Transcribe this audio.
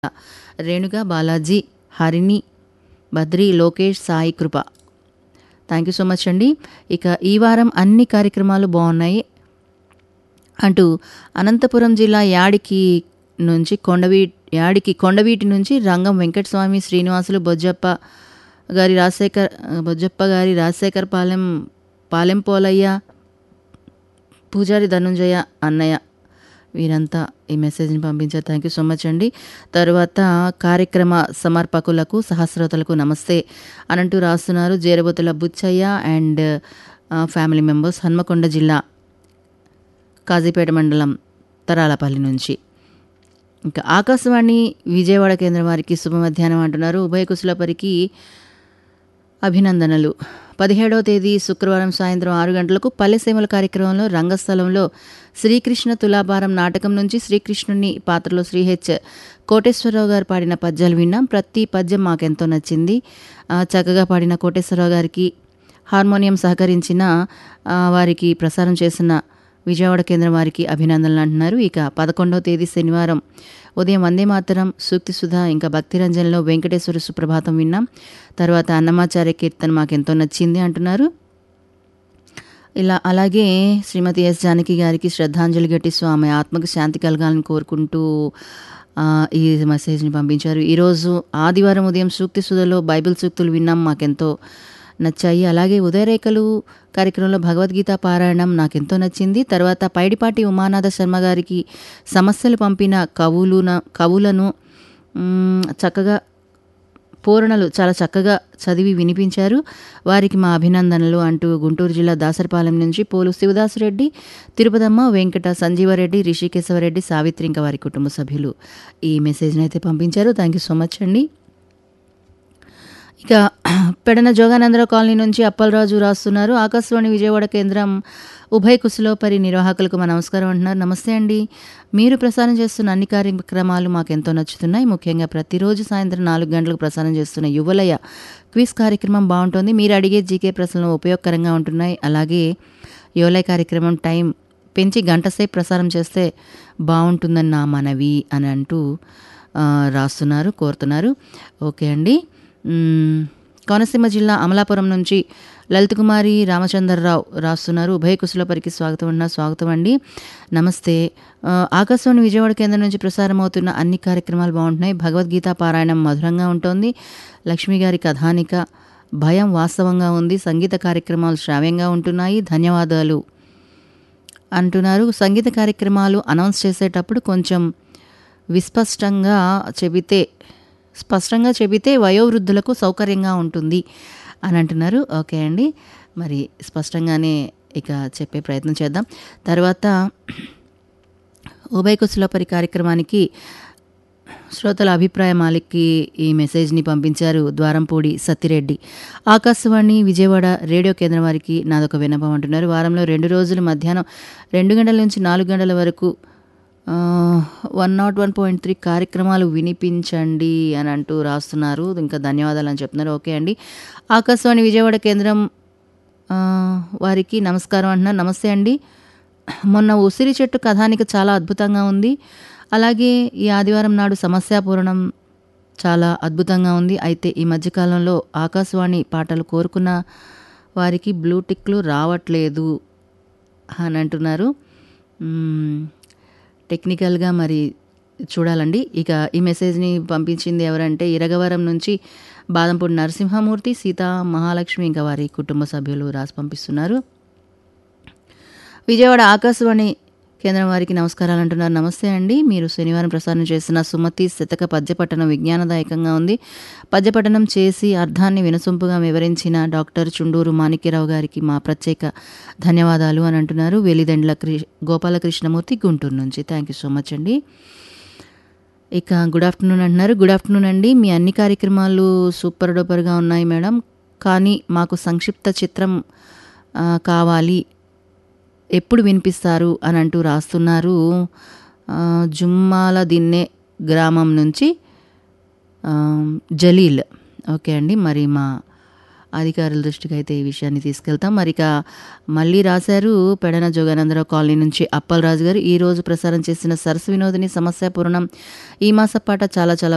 Renuka Balaji Harini Badri Lokesh Sai Krupa thank you so much అండి ఇక ఈ వారం అన్ని కార్యక్రమాలు బాగున్నాయి అంటూ అనంతపురం జిల్లా యాడికి నుంచి కొండవీ యాడికి కొండవీటి నుంచి రంగం వెంకటస్వామి శ్రీనివాసులు బొజ్జప్ప గారి రాజశేఖర్ బొజ్జప్ప గారి రాజశేఖర్ పాలెం పాలెం పోలయ్య పూజారి ధనుంజయ అన్నయ్య వీరంతా ఈ మెసేజ్ని పంపించారు థ్యాంక్ యూ సో మచ్ అండి తరువాత కార్యక్రమ సమర్పకులకు సహస్రోతలకు నమస్తే అనంటూ రాస్తున్నారు Jerabothula Buchaiah and family members Hanamkonda జిల్లా కాజీపేట మండలం తరాలపల్లి నుంచి ఇంకా ఆకాశవాణి విజయవాడ కేంద్రం వారికి శుభ మధ్యాహ్నం అంటున్నారు ఉభయ కుశలపరికి అభినందనలు పదిహేడవ తేదీ శుక్రవారం సాయంత్రం ఆరు గంటలకు పల్లెసీమల కార్యక్రమంలో రంగస్థలంలో శ్రీకృష్ణ తులాభారం నాటకం నుంచి శ్రీకృష్ణుని పాత్రలో శ్రీ హెచ్ కోటేశ్వరరావు గారు పాడిన పద్యాలు విన్నాం ప్రతి పద్యం మాకెంతో నచ్చింది ఆ, చక్కగా పాడిన కోటేశ్వరరావు గారికి హార్మోనియం సహకరించిన ఆ, వారికి ప్రసారం చేసిన విజయవాడ కేంద్రం వారికి అభినందనలు అంటున్నారు ఇక పదకొండవ తేదీ శనివారం ఉదయం వందే మాతరం సూక్తి సుధా ఇంకా భక్తిరంజన్లో వెంకటేశ్వర సుప్రభాతం విన్నాం తర్వాత అన్నమాచార్య కీర్తన మాకెంతో నచ్చింది అంటున్నారు ఇలా అలాగే శ్రీమతి ఎస్ జానకి గారికి శ్రద్ధాంజలి ఘటిస్తూ ఆమె ఆత్మకు శాంతి కలగాలని కోరుకుంటూ ఆ, ఈ మెసేజ్ని పంపించారు ఈరోజు ఆదివారం ఉదయం సూక్తి సుధలో బైబిల్ సూక్తులు విన్నాం మాకెంతో నచ్చాయి అలాగే ఉదయరేఖలు కార్యక్రమంలో భగవద్గీత పారాయణం నాకెంతో నచ్చింది తర్వాత పైడిపాటి ఉమానాథ శర్మ గారికి సమస్యలు పంపిన కవులున కవులను మ్, చక్కగా పూరణలు చాలా చక్కగా చదివి వినిపించారు వారికి మా అభినందనలు అంటూ గుంటూరు జిల్లా దాసరిపాలెం నుంచి పోలు శివదాసురెడ్డి తిరుపతమ్మ వెంకట సంజీవరెడ్డి రిషికేశవరెడ్డి సావిత్రి ఇంకా వారి కుటుంబ సభ్యులు ఈ మెసేజ్ని అయితే పంపించారు థ్యాంక్ యూ సో మచ్ అండి ఇక పెడన జోగానందరావు కాలనీ నుంచి అప్పలరాజు రాస్తున్నారు ఆకాశవాణి విజయవాడ కేంద్రం ఉభయ కుశలోపరి నిర్వాహకులకు మా నమస్కారం అంటున్నారు నమస్తే అండి మీరు ప్రసారం చేస్తున్న అన్ని కార్యక్రమాలు మాకు ఎంతో నచ్చుతున్నాయి ముఖ్యంగా ప్రతిరోజు సాయంత్రం నాలుగు గంటలకు ప్రసారం చేస్తున్న యువలయ క్విజ్ కార్యక్రమం బాగుంటుంది మీరు అడిగే జీకే ప్రశ్నలు ఉపయోగకరంగా ఉంటున్నాయి అలాగే యువలయ కార్యక్రమం టైం పెంచి గంట సేపు ప్రసారం చేస్తే బాగుంటుందని నా మనవి అని అంటూ ఆ, రాస్తున్నారు కోరుతున్నారు ఓకే అండి మ్మ్. కోనసీమ జిల్లా అమలాపురం నుంచి లలిత్ కుమారి రామచంద్రరావు రాస్తున్నారు ఉభయ కుశలపరికి స్వాగతం అన్న స్వాగతం అండి నమస్తే ఆ, ఆకాశవాణి విజయవాడ కేంద్రం నుంచి ప్రసారం అవుతున్న అన్ని కార్యక్రమాలు బాగుంటున్నాయి భగవద్గీత పారాయణం మధురంగా ఉంటుంది లక్ష్మి గారి కథానిక భయం వాస్తవంగా ఉంది సంగీత కార్యక్రమాలు శ్రావ్యంగా ఉంటున్నాయి ధన్యవాదాలు అంటున్నారు సంగీత కార్యక్రమాలు అనౌన్స్ చేసేటప్పుడు కొంచెం విస్పష్టంగా చెబితే స్పష్టంగా చెబితే వయోవృద్ధులకు సౌకర్యంగా ఉంటుంది అని అంటున్నారు ఓకే అండి మరి స్పష్టంగానే ఇక చెప్పే ప్రయత్నం చేద్దాం తర్వాత ఉభయ కుశలపరి కార్యక్రమానికి శ్రోతల అభిప్రాయ మాలిక్కి ఈ మెసేజ్ని పంపించారు ద్వారంపూడి సత్తిరెడ్డి ఆకాశవాణి విజయవాడ రేడియో కేంద్రం వారికి నాదొక విన్నపం అంటున్నారు వారంలో రెండు రోజులు మధ్యాహ్నం రెండు గంటల నుంచి నాలుగు గంటల వరకు one nought one point three కార్యక్రమాలు వినిపించండి అని అంటూ రాస్తున్నారు ఇంకా ధన్యవాదాలు అని చెప్తున్నారు ఓకే అండి ఆకాశవాణి విజయవాడ కేంద్రం ఆ, వారికి నమస్కారం అంటున్నారు నమస్తే అండి మొన్న ఉసిరి చెట్టు కథానిక చాలా అద్భుతంగా ఉంది అలాగే ఈ ఆదివారం నాడు సమస్యాపూరణం చాలా అద్భుతంగా ఉంది అయితే ఈ మధ్యకాలంలో ఆకాశవాణి పాటలు కోరుకున్న వారికి బ్లూ టిక్లు రావట్లేదు అని అంటున్నారు మ్మ్. టెక్నికల్గా మరి చూడాలండి ఇక ఈ మెసేజ్ని పంపించింది ఎవరంటే ఇరగవరం నుంచి బాదంపూడి నరసింహమూర్తి సీతా మహాలక్ష్మి ఇంకా వారి కుటుంబ సభ్యులు రాసి పంపిస్తున్నారు విజయవాడ ఆకాశవాణి కేంద్రం వారికి నమస్కారాలు అంటున్నారు నమస్తే అండి మీరు శనివారం ప్రసారం చేసిన సుమతి శతక పద్యపట్టణం విజ్ఞానదాయకంగా ఉంది పద్యపట్టణం చేసి అర్థాన్ని వినసొంపుగా వివరించిన డాక్టర్ చుండూరు మాణిక్యరావు గారికి మా ప్రత్యేక ధన్యవాదాలు అని అంటున్నారు వెలిదండ్ల కృ గోపాలకృష్ణమూర్తి గుంటూరు నుంచి థ్యాంక్ యూ సో మచ్ అండి ఇక గుడ్ ఆఫ్టర్నూన్ అంటున్నారు గుడ్ ఆఫ్టర్నూన్ అండి మీ అన్ని కార్యక్రమాలు సూపర్ డూపర్గా ఉన్నాయి మేడం కానీ మాకు సంక్షిప్త చిత్రం ఆ, కావాలి ఎప్పుడు వినిపిస్తారు అని అంటూ రాస్తున్నారు ఆ, జుమ్మాల దిన్నె గ్రామం నుంచి ఆ, జలీల్ ఓకే అండి మరి మా అధికారుల దృష్టికి అయితే ఈ విషయాన్ని తీసుకెళ్తాం మరి ఇక మళ్ళీ రాశారు పెడన జోగానందరావు కాలనీ నుంచి అప్పలరాజు గారు ఈ రోజు ప్రసారం చేసిన సరస్సు వినోదిని సమస్య పూర్ణం ఈ మాస పాట చాలా చాలా